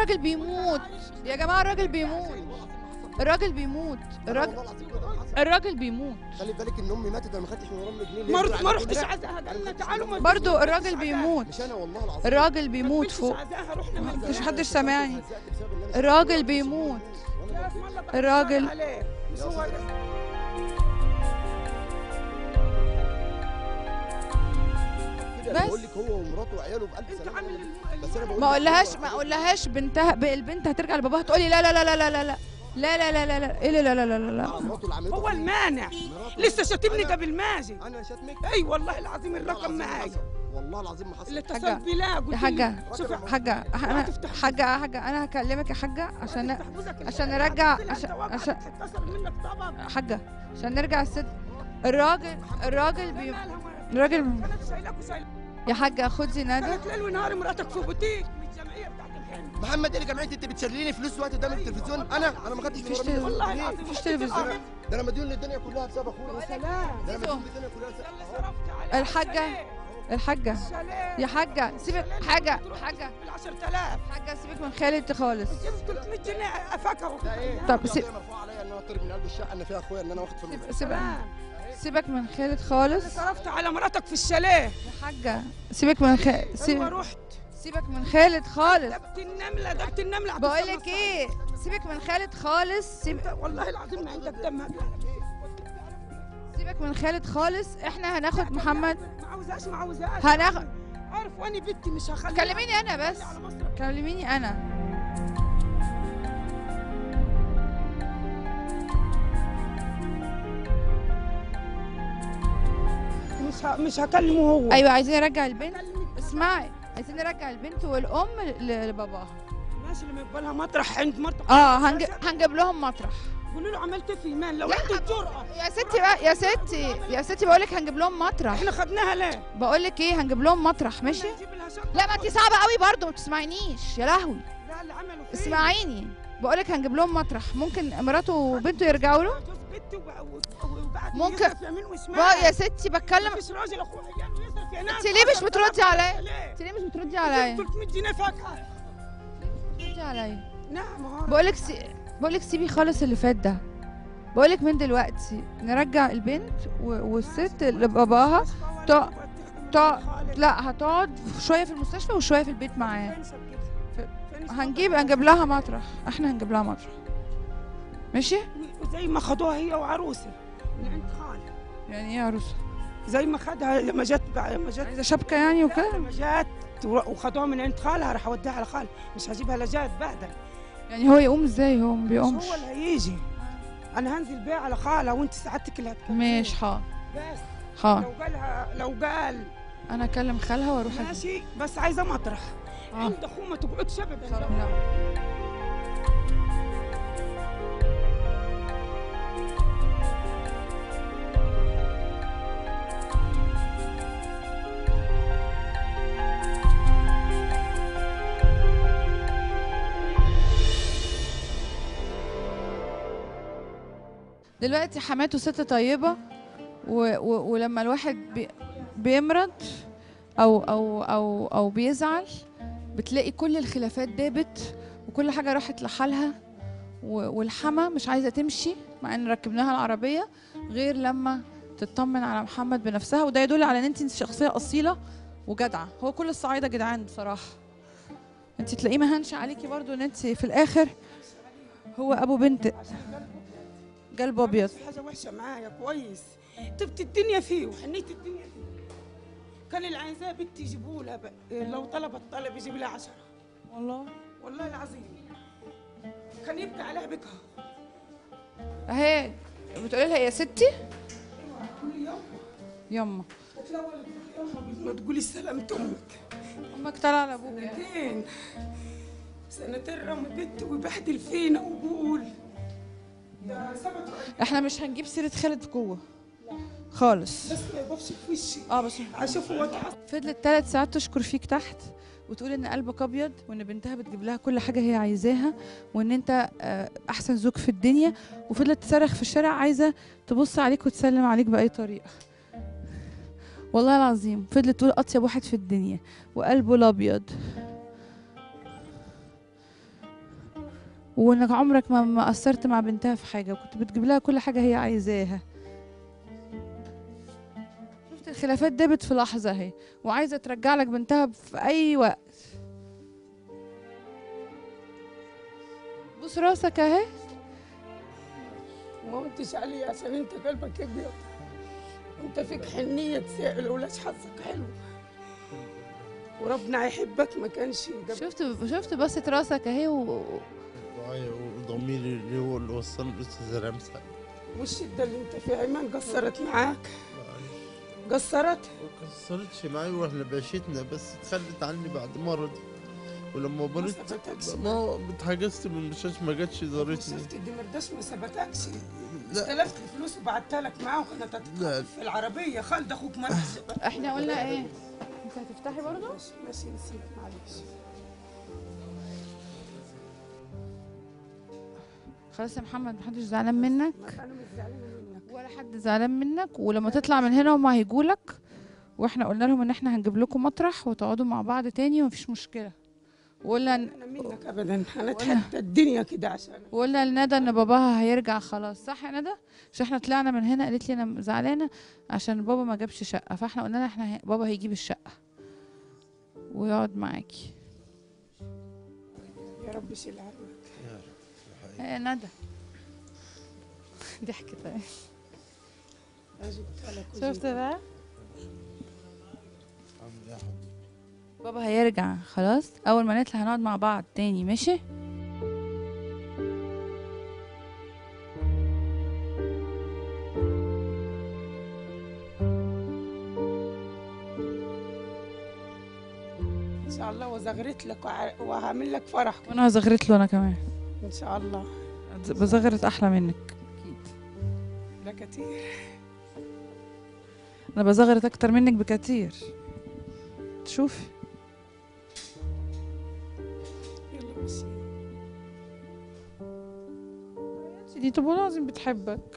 الراجل بيموت يا جماعه الراجل بيموت الراجل بيموت الراجل والله العظيم كده حصل. الراجل بيموت خلي بالك ان امي ماتت انا ما خدتش من ورا امي جنيه ليه؟ ما انتوا رحت- ما عملتوا رحتش كده؟ عزاها قال لنا تعالوا ما برضو تجوش. الراجل عزاها. بيموت مش انا والله العظيم الراجل ما بيموت تقولش فوق عزاها رحنا ما مفيش تجوش. حدش سامعني هزقت بسبب إن أنا الراجل شغال. بيموت. وأنا لا، في البيت. اسم الله بقى الراجل- عليه. مش يا هو أستاذ. كده بس. بقول لك هو ومراته وعياله بألف انت سلامة عامل والله. بس انا بقول ما لك اقولهاش هو ما عايز- اقولهاش بنتها ب- البنت هترجع لباباها تقولي لا لا لا لا لا لا لا لا لا لا لا لا ايه لا لا لا لا لا مع مراته اللي عملته هو فيه. المانع مراته- لسه شاتمني أنا- قبل ما اجي انا شاتمك اي والله العظيم والله الرقم العظيم ما معايا حصل. والله العظيم ما حصل اللي حاجة. اتصل بلا قلت يا لي حاجة شوف حاجة انا تفتح حاجة حاجة انا هكلمك يا حاجة عشان تفتح بوزك عشان الحلال. نرجع- قلت لها عشان- انت وقعت عشان- هتتكسر منك طبق حاجة عشان نرجع الست الراجل الراجل بي... الراجل كانت شايلك وشايلك يا حاجة خدي ندى كانت ليل ونهار مراتك في بوتيك من الجمعيه بتاعت الحلم محمد ايه جمعيه انت بتشريني فلوس وقت قدام التلفزيون انا انا ما خدتش مفيش من ورا تلفزيون. والله ليه؟ العظيم مفيش حطيت تلفزيون. الأرض. ده انا مديون للدنيا كلها بسبب اخويا يا سلام ده انا زيزو. مديون للدنيا كلها ده اللي بسبب صرفت عليه الحاجة. الشاليه. الحاجة الشاليه. يا حاجة سيبك حاجة حاجة بال 10000 حاجة سيبك من خالد خالص جبت 300 جنيه افكروا ده ايه؟ طب في سي- قضية مرفوعة عليا ان انا طالب من قلب الشقه ان فيها اخويا ان انا واخد فلوس سيب- سيبك سلام. سيبك من خالد اللي خالص صرفت على مراتك في الشاليه يا حاجة سيبك من خ... ايوه سيب... رحت سيبك من خالد خالص جبت النمله جبت النمله بقول لك ايه سيبك من خالد خالص سيب... انت والله العظيم ما عندك دم سيبك من خالد خالص احنا هناخد محمد ما عاوزاش ما عاوزاش هناخد عارف واني بنتي مش هخليها كلميني انا بس على مصر كلميني انا مش ه... مش هكلمه هو ايوه عايزين نرجع البنت كلمني. اسمعي عايزين نرجع البنت والام ل- لباباها ماشي لما يقبلها مطرح عند مرتك اه هنج... هنجيب لهم مطرح قولوا له عملت إيه في ايمان لو لا، عندك جرأة يا ستي بقى يا ستي يا ستي بقول لك هنجيب لهم مطرح احنا خدناها ليه؟ بقول لك ايه هنجيب لهم مطرح ماشي قلنا نجيب لها شقة. لا ما انت صعبه قوي برضو ما تسمعينيش يا لهوي لا اللي عملوا فيه اسمعيني بقول لك هنجيب لهم مطرح ممكن مراته وبنته يرجعوا له جوز بنتي وب- و- وبعد ممكن- يصرف يمين وشمال بقى يا ستي بتكلم مفيش راجل اخوه عيال ويصرف ينام انت ليه مش 10,000 بتردي عليا؟ ليه؟ انت ليه مش بتردي عليا 300 جنيه فاكهه بتردي عليا نعم هو بقول لك سي... بقول لك سيبي خالص اللي فات ده بقول لك من دلوقتي نرجع البنت و... والست لباباها تق- تق- لا هتقعد شويه في المستشفى وشويه في البيت معاه هنجيب هنجيب لها مطرح احنا هنجيب لها مطرح ماشي وزي ما خدوها هي وعروسه من عند خالي يعني ايه يا عروسه زي ما خدها لما جت بقى- لما جت عايزه شبكه يعني وكده لما جت وخدوها من عند خالها راح اوديها على خالي مش هجيبها لجات بعدها يعني هو يقوم ازاي هو ما مش بيقومش هو اللي هيجي انا هنزل بيها على خالها وانت سعادتك اللي هتكلميني. ماشي حاضر بس حاضر لو قالها لو قال انا اكلم خالها واروح أجيب. ماشي بس عايزه مطرح اه عند اخوه ما تقعدش ابدا خلاص، لا. دلوقتي حماته ست طيبة و و ولما الواحد بي بيمرض أو أو أو أو بيزعل بتلاقي كل الخلافات دابت وكل حاجة راحت لحالها و- والحما مش عايزة تمشي مع ان ركبناها العربية غير لما تطمن على محمد بنفسها وده يدل على ان انت شخصية أصيلة وجدعة هو كل الصعايدة جدعان بصراحة انت تلاقيه مهنش عليكي برضو ان انت في الاخر هو ابو بنت قلب ابيض في حاجه وحشه معايا كويس طبت الدنيا فيه وحنيت الدنيا فيه كان اللي عايزاه بنتي يجيبوا لها ب- لو طلبت طلب يجيب لها عشرة والله والله العظيم كان يبكي عليها بكها اهي بتقولي لها يا ستي كل يوم يما تتلول يوم ما تقولي سلامة امك امك طالعه على ابوك سنتين سنتين رمى بنتي ويبهدل فينا ويقول ده سبت احنا مش هنجيب سيره خالد جوه خالص بس ما يبقاش في وشي اه بس اشوفه واتعصب فضلت ثلاث ساعات تشكر فيك تحت وتقول ان قلبك ابيض وان بنتها بتجيب لها كل حاجه هي عايزاها وان انت آه، احسن زوج في الدنيا وفضلت تصرخ في الشارع عايزه تبص عليك وتسلم عليك باي طريقه والله العظيم فضلت تقول اطيب واحد في الدنيا وقلبه الابيض وانك عمرك ما ما قصرت مع بنتها في حاجه وكنت بتجيب لها كل حاجه هي عايزاها شفت الخلافات دابت في لحظه اهي وعايزه ترجع لك بنتها في اي وقت بص راسك اهي ما قلتش عليه عشان انت قلبك ابيض انت فيك حنيه تسائل ولاش حظك حلو وربنا يحبك ما كانش ده شفت شفت بصت راسك اهي و... دعائي وضميري اللي هو اللي وصلني الاستاذ رمسة والشده اللي انت فيها ايمان قصرت معاك قصرت ما كسرتش معي واحنا بعشتنا بس اتخلت عني بعد مرضي ولما مرضت ثبتكش. ما اتحجزت من المستشفى ما جاتش زارتني شفت دي مرداش ما ثبتكش لا استلفت الفلوس وبعتها لك معاه وكانت لا. هتتخطف في العربيه خالد اخوك ما احنا قلنا ايه انت هتفتحي برضه ماشي ماشي نسيت معلش خلاص يا محمد محدش زعلان منك ما كانوا مش زعلانين منك ولا حد زعلان منك ولما تطلع من هنا هما هيجولك واحنا قلنا لهم ان احنا هنجيب لكم مطرح وتقعدوا مع بعض تاني ومفيش مشكله وقلنا انا منك ابدا انا اتحدى الدنيا كده عشان وقلنا لندى ان باباها هيرجع خلاص صح يا ندى مش احنا طلعنا من هنا قالت لي انا زعلانه عشان بابا ما جابش شقه فاحنا قلنا لها احنا هي- بابا هيجيب الشقه ويقعد معاكي يا رب شيل عنك يا ندى ضحكت اهي جبتها لك شفت وجيت. بقى عامل ايه يا حبيبي بابا هيرجع خلاص اول ما نطلع هنقعد مع بعض تاني ماشي ان شاء الله وزغرت لك وع- وهعمل لك فرح وانا زغرت له انا كمان ان شاء الله بزغرت احلى منك ده كتير انا بزغرت اكتر منك بكتير شوفي يلا ماشي دي تبقى لازم بتحبك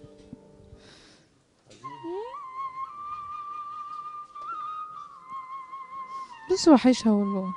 لسه وحشها والله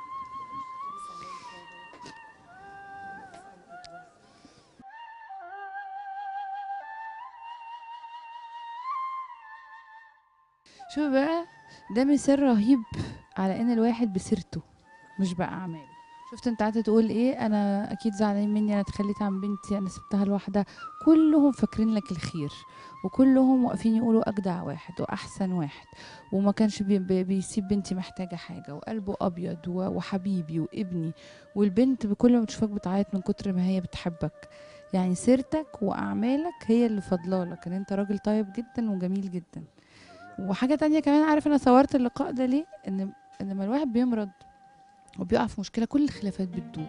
شوف بقى ده مثال رهيب على ان الواحد بسيرته مش بأعماله شفت انت قعدت تقول ايه انا اكيد زعلانين مني انا اتخليت عن بنتي انا سبتها لوحدها كلهم فاكرين لك الخير وكلهم واقفين يقولوا اجدع واحد واحسن واحد وما كانش بي بي بيسيب بنتي محتاجه حاجه وقلبه ابيض و- وحبيبي وابني والبنت بكل ما تشوفك بتعيط من كتر ما هي بتحبك يعني سيرتك واعمالك هي اللي فضلالك ان انت راجل طيب جدا وجميل جدا وحاجه تانية كمان عارف انا صورت اللقاء ده ليه ان ان لما الواحد بيمرض وبيقع في مشكله كل الخلافات بتدوب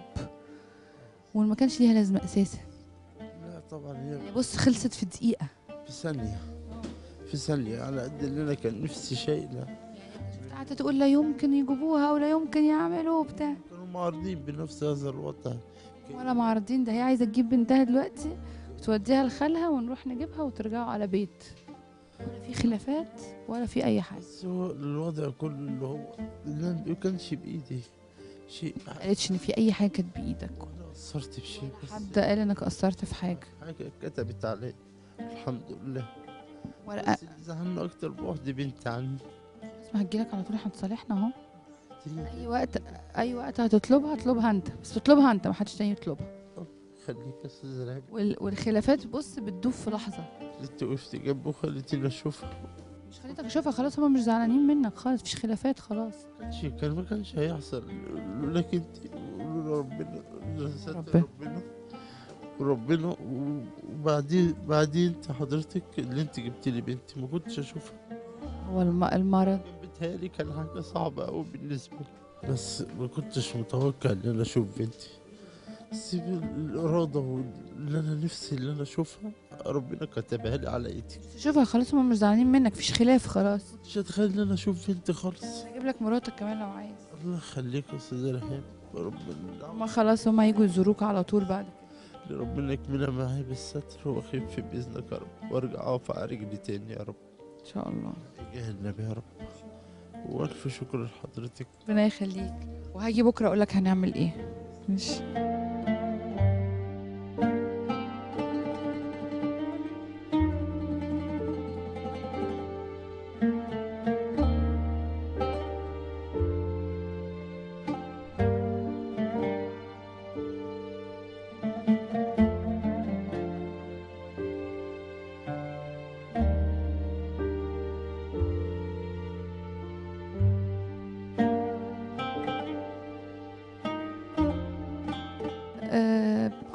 وما كانش ليها لازمه اساسا لا طبعا هي يعني بص خلصت في دقيقه في ثانية في ثانية على قد اللي انا كان نفسي شايلة شفت قعدت تقول لا يمكن يجيبوها ولا يمكن يعملوا بتاع كانوا معارضين بنفس هذا الوضع ولا معارضين ده هي عايزه تجيب بنتها دلوقتي وتوديها لخالها ونروح نجيبها وترجعوا على بيت ولا في خلافات ولا في اي حاجه بس هو الوضع كله اللي هو اللي أنا ما كانش بايدي شيء ما قالتش ان في اي حاجه كانت بايدك انا قصرت بشيء بس حد قال انك قصرت في حاجه حاجة كتبت علي الحمد لله ولا بس اللي زعلني اكتر بعد بنتي عني ما هتجيلك على طول احنا اتصالحنا اهو الدنيا اي وقت اي وقت هتطلبها اطلبها انت بس تطلبها انت ما حدش تاني يطلبها خليك يا استاذ رهيب وال... والخلافات بص بتدوب في لحظه انت وقفت جنبه وخليتيني اشوفها مش خليتك اشوفها خلاص هما مش زعلانين منك خالص مفيش خلافات خلاص كانش كان ما كانش هيحصل لولاك انت ولولا ربنا لولا ستر ربنا. ربنا وربنا و- وبعدين بعدين انت حضرتك اللي انت جبت لي بنتي ما كنتش اشوفها هو الم... المرض كان بيتهيألي كان حاجة صعبة أوي بالنسبة لي بس ما كنتش متوقع إن أنا أشوف بنتي بس الإرادة واللي أنا نفسي اللي أنا أشوفها ربنا كتبها لي على إيدي شوفها خلاص هما مش زعلانين منك مفيش خلاف خلاص مش هتخيل إن أنا أشوف بنتي خالص هجيب لك مراتك كمان لو عايز الله يخليك يا أستاذ رحيم ربنا هما خلاص هما هيجوا يزوروك على طول بعد كده ربنا يكملها معايا بالستر وأخف بإذنك يا رب وأرجع أقف على رجلي تاني يا رب ان شاء الله بجاه النبي يا رب وألف شكر لحضرتك ربنا يخليك وهاجي بكره اقول لك هنعمل ايه ماشي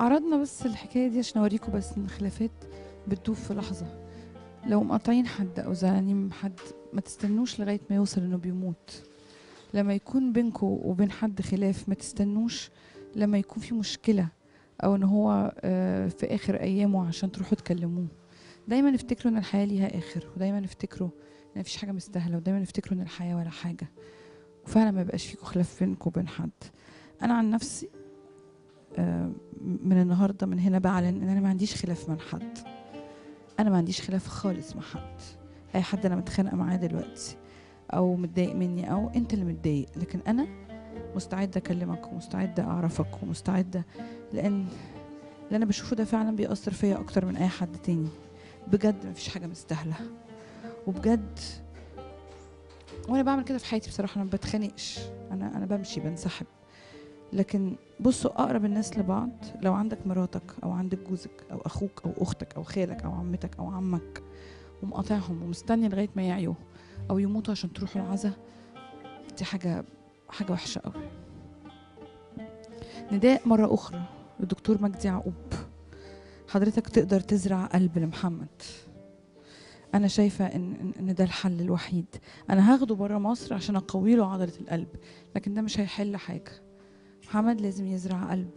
عرضنا بس الحكايه دي عشان اوريكم بس ان الخلافات بتدوب في لحظه لو مقاطعين حد او زعلانين من حد ما تستنوش لغايه ما يوصل انه بيموت لما يكون بينكم وبين حد خلاف ما تستنوش لما يكون في مشكله او ان هو آه، في اخر ايامه عشان تروحوا تكلموه دايما افتكروا ان الحياه ليها اخر ودايما افتكروا ان مفيش حاجه مستاهله ودايما افتكروا ان الحياه ولا حاجه وفعلا ما يبقاش فيكم خلاف بينكم وبين حد انا عن نفسي آه، من النهارده من هنا بعلن ان انا ما عنديش خلاف مع حد انا ما عنديش خلاف خالص مع حد اي حد انا متخانقه معاه دلوقتي او متضايق مني او انت اللي متضايق لكن انا مستعده اكلمك ومستعده اعرفك ومستعده لان اللي انا بشوفه ده فعلا بيأثر فيا اكتر من اي حد تاني بجد مفيش حاجه مستاهله وبجد وانا بعمل كده في حياتي بصراحه انا ما بتخانقش انا انا بمشي بنسحب لكن بصوا اقرب الناس لبعض لو عندك مراتك او عندك جوزك او اخوك او اختك او خالك او عمتك او عمك ومقاطعهم ومستني لغايه ما يعيوا او يموتوا عشان تروحوا العزا دي حاجه حاجه وحشه قوي نداء مره اخرى للدكتور مجدي يعقوب حضرتك تقدر تزرع قلب لمحمد انا شايفه ان ان ده الحل الوحيد انا هاخده بره مصر عشان اقوي له عضله القلب لكن ده مش هيحل حاجه محمد لازم يزرع قلب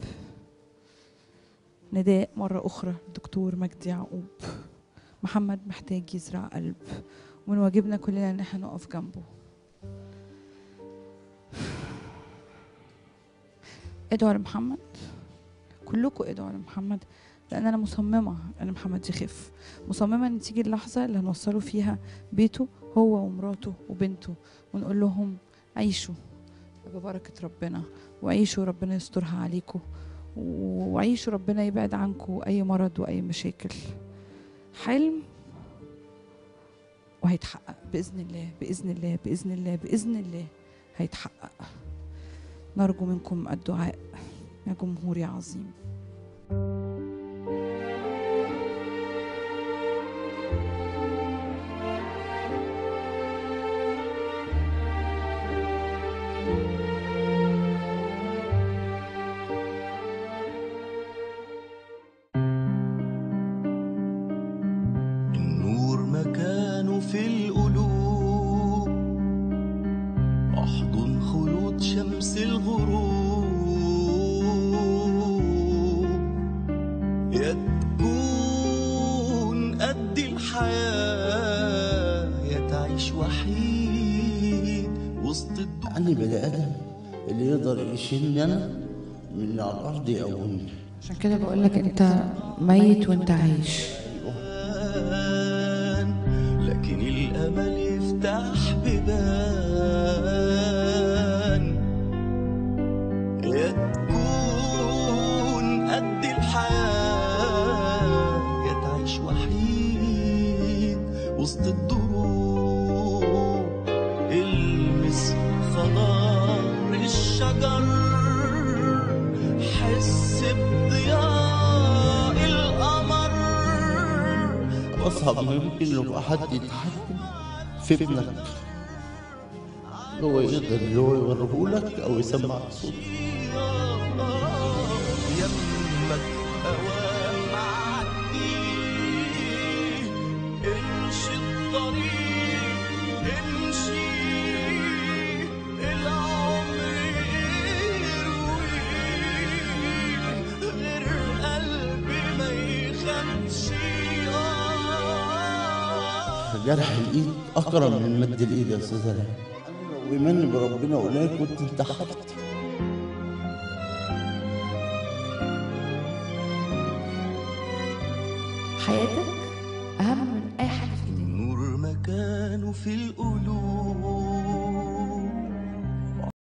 نداء مرة أخرى دكتور مجدي يعقوب محمد محتاج يزرع قلب ومن واجبنا كلنا إن احنا نقف جنبه ادعوا لمحمد كلكم ادعوا لمحمد لأن أنا مصممة إن محمد يخف مصممة إن تيجي اللحظة اللي هنوصله فيها بيته هو ومراته وبنته ونقول لهم عيشوا ببركة ربنا وعيشوا ربنا يسترها عليكم وعيشوا ربنا يبعد عنكم أي مرض وأي مشاكل حلم وهيتحقق بإذن الله بإذن الله بإذن الله بإذن الله هيتحقق نرجو منكم الدعاء يا جمهور يا عظيم النور مكانه في القلوب احضن خلود شمس الغروب يا تكون قد الحياة يا تعيش وحيد وسط الدنيا عني بني ادم اللي يقدر يشيلني انا من اللي على الارض يقومني عشان كده بقول لك انت ميت وانت عايش لكن الامل يفتح بيبان يا تكون قد الحياه يا تعيش وحيد وسط الدروب المس خضار الشجر حس بضياء القمر اصعب ما يمكن لو حد يتحكم في ابنك هو يقدر اللي هو يوريهولك او يسمع صوت يمك أوام معدي امشي الطريق امشي العمر يروي غير قلبي ما يخافش جرح الايد اقرب من مد الايد يا استاذ انا لو ايماني بربنا قليل كنت انتحرت حياتك أهم من أي حاجة في الدنيا النور مكانه في القلوب